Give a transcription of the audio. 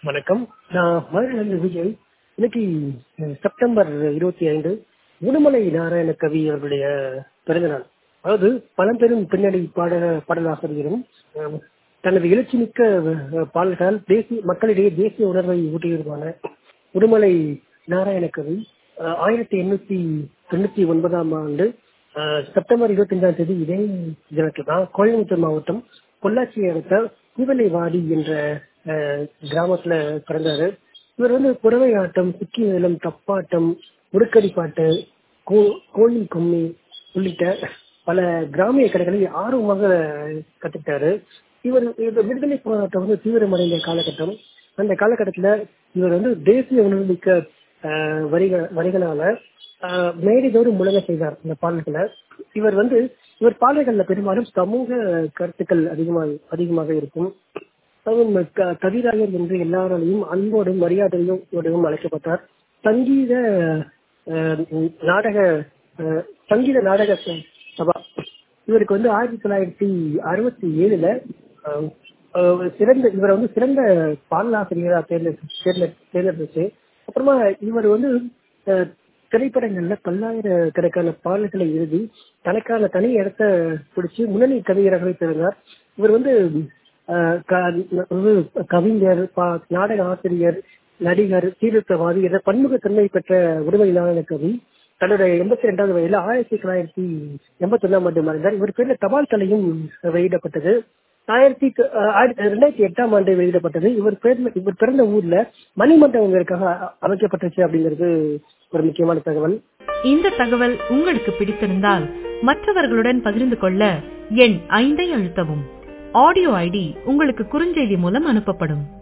வணக்கம் நான் மதுரையிலிருந்து விஜய் இன்னைக்கு அஹ், செப்டம்பர் இருபத்தி ஐந்து உடுமலை நாராயண கவி அவர்களுடைய பிறந்தநாள் அதாவது பழம்பெரும் பின்னணி பாடல பாடலாசிரியரும் அஹ், தனது எழுச்சிமிக்க அஹ், பாடல்களால் தேசிய மக்களிடையே தேசிய உணர்வை ஊட்டியதுமான உடுமலை நாராயண கவி அஹ், ஆயிரத்தி எண்ணூத்தி தொண்ணூத்தி ஒன்பதாம் ஆண்டு அஹ், செப்டம்பர் இருபத்தி அஞ்சாம் தேதி இதே தினத்தில் தான் கோயம்புத்தூர் மாவட்டம் பொள்ளாச்சி அடுத்த பூவலைவாடி என்ற அஹ், கிராமத்துல பிறந்தாரு இவர் வந்து புறவை ஆட்டம் சிக்கி வேலம் தப்பாட்டம் உடுக்கடி பாட்டு கோ- கோயில் கும்மி உள்ளிட்ட பல கிராமிய கலைகளை ஆர்வமாக கத்துக்கிட்டாரு இவர் இவர் விடுதலை போராட்டம் வந்து தீவிரமடைந்த காலகட்டம் அந்த காலகட்டத்துல இவர் வந்து தேசிய உணர்வுமிக்க அஹ், வரிகள் வரிகளால அஹ், மேடைதோறும் முழங்க செய்தார் இந்த பாடல்களை இவர் வந்து இவர் பாடல்கள்ல பெரும்பாலும் சமூக கருத்துக்கள் அதிகமாக அதிகமாக இருக்கும் அவன் க- கவிராயர் என்று எல்லாராலையும் அன்போடும் மரியாதையோடும் அழைக்கப்பட்டார் சங்கீத அஹ், நாடக அஹ், சங்கீத நாடக ச- சபா இவருக்கு வந்து ஆயிரத்தி தொள்ளாயிரத்தி அறுபத்தி ஏழுல அஹ், அஹ், சிறந்த இவரை வந்து சிறந்த பாடலாசிரியராக தேர்ந்தெடு தேர்ந்தெடு தேர்ந்தெடுத்துச்சு அப்புறமா இவர் வந்து அஹ், திரைப்படங்கள்ல பல்லாயிரக்கணக்கான பாடல்களை எழுதி தனக்கான தனி இடத்த பிடிச்சு முன்னணி கவிஞராகவே திறந்தார் இவர் வந்து அஹ், க- ஒரு கவிஞர் பா- நாடக ஆசிரியர் நடிகர் சீர்திருத்தவாதி என்ற பன்முகத்தன்மை பெற்ற உரிமையிலான கவி தன்னுடைய எண்பத்தி ரெண்டாவது வயதுல ஆயிரத்தி தொள்ளாயிரத்தி எண்பத்தி ஒன்னாம் ஆண்டு மறைந்தார் இவர் பேர்ல தபால் தலையும் வெளியிடப்பட்டது ஆயிரத்தி த- அஹ் ஆயிரத்தி ரெண்டாயிரத்தி எட்டாம் ஆண்டு வெளியிடப்பட்டது இவர் பேர்ல இவர் பிறந்த ஊர்ல மணிமண்டபம் இதற்காக அ- அமைக்கப்பட்டுச்சு அப்படிங்கிறது ஒரு முக்கியமான தகவல் இந்த தகவல் உங்களுக்கு பிடித்திருந்தால் மற்றவர்களுடன் பகிர்ந்து கொள்ள எண் ஐந்தை அழுத்தவும் ஆடியோ ஐடி உங்களுக்கு குறுஞ்செய்தி மூலம் அனுப்பப்படும்